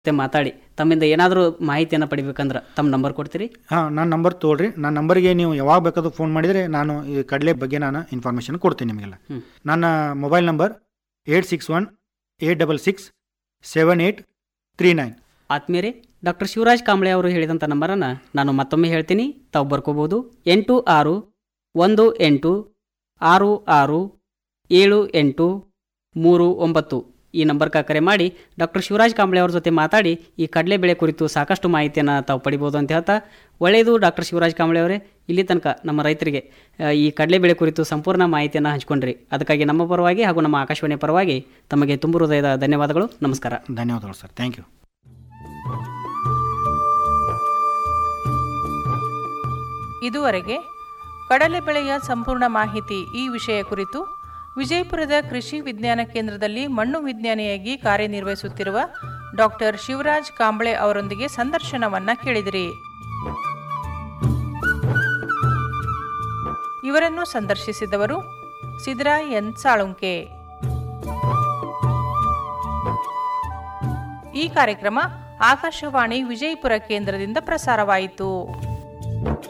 ಜೊತೆ ಮಾತಾಡಿ ತಮ್ಮಿಂದ ಏನಾದರೂ ಮಾಹಿತಿಯನ್ನು ಪಡಿಬೇಕಂದ್ರೆ ತಮ್ಮ ನಂಬರ್ ಕೊಡ್ತೀರಿ ಹಾಂ ನನ್ನ ನಂಬರ್ ತೊಗೊಳ್ರಿ ನನ್ನ ನಂಬರ್ಗೆ ನೀವು ಯಾವಾಗ ಬೇಕಾದ್ರೂ ಫೋನ್ ಮಾಡಿದರೆ ನಾನು ಈ ಕಡಲೆ ಬಗ್ಗೆ ನಾನು ಇನ್ಫಾರ್ಮೇಷನ್ ಕೊಡ್ತೀನಿ ನಿಮಗೆಲ್ಲ ಹ್ಮ್. ನನ್ನ mobile number eight six one eight double six seven eight three nine ಆತ್ಮೀಯರೇ ಡಾಕ್ಟರ್ ಶಿವರಾಜ್ ಕಾಂಬ್ಳೆ ಅವರು ಹೇಳಿದಂಥ ನಂಬರನ್ನು ನಾನು ಮತ್ತೊಮ್ಮೆ ಹೇಳ್ತೀನಿ ತಾವು ಬರ್ಕೋಬೋದು ಎಂಟು ಆರು ಒಂದು ಎಂಟು ಆರು ಆರು ಏಳು ಎಂಟು ಮೂರು ಒಂಬತ್ತು ಈ ನಂಬರ್ಗೆ ಕರೆ ಮಾಡಿ ಡಾಕ್ಟರ್ ಶಿವರಾಜ್ ಕಾಂಬ್ಳೆ ಅವ್ರ ಜೊತೆ ಮಾತಾಡಿ ಈ ಕಡಲೆ ಬೆಳೆ ಕುರಿತು ಸಾಕಷ್ಟು ಮಾಹಿತಿಯನ್ನು ತಾವು ಪಡಿಬೋದು ಅಂತ ಹೇಳ್ತಾ ಒಳ್ಳೆಯದು ಡಾಕ್ಟರ್ ಶಿವರಾಜ್ ಕಾಂಬ್ಳೆ ಅವರೇ ಇಲ್ಲಿ ತನಕ ನಮ್ಮ ರೈತರಿಗೆ ಆ, ಈ ಕಡಲೆ ಬೆಳೆ ಕುರಿತು ಸಂಪೂರ್ಣ ಮಾಹಿತಿಯನ್ನು ಹಂಚ್ಕೊಂಡ್ರಿ ಅದಕ್ಕಾಗಿ ನಮ್ಮ ಪರವಾಗಿ ಹಾಗೂ ನಮ್ಮ ಆಕಾಶವಾಣಿ ಪರವಾಗಿ ತಮಗೆ ತುಂಬ ಹೃದಯದ ಧನ್ಯವಾದಗಳು ನಮಸ್ಕಾರ ಧನ್ಯವಾದಗಳು ಸರ್ ಥ್ಯಾಂಕ್ ಯು ಇದುವರೆಗೆ ಕಡಲೆ ಬೆಳೆಯ ಸಂಪೂರ್ಣ ಮಾಹಿತಿ ಈ ವಿಷಯ ಕುರಿತು ವಿಜಯಪುರದ ಕೃಷಿ ವಿಜ್ಞಾನ ಕೇಂದ್ರದಲ್ಲಿ ಮಣ್ಣು ವಿಜ್ಞಾನಿಯಾಗಿ ಕಾರ್ಯನಿರ್ವಹಿಸುತ್ತಿರುವ ಡಾಕ್ಟರ್ ಶಿವರಾಜ್ ಕಾಂಬಳೆ ಅವರೊಂದಿಗೆ ಸಂದರ್ಶನವನ್ನ ಕೇಳಿದಿರಿ ಇವರನ್ನು ಸಂದರ್ಶಿಸಿದವರು ಸಿದ್ರಾಯ್ ಎನ್ ಸಾಳುಂಕೆ ಈ ಕಾರ್ಯಕ್ರಮ ಆಕಾಶವಾಣಿ ವಿಜಯಪುರ ಕೇಂದ್ರದಿಂದ ಪ್ರಸಾರವಾಯಿತು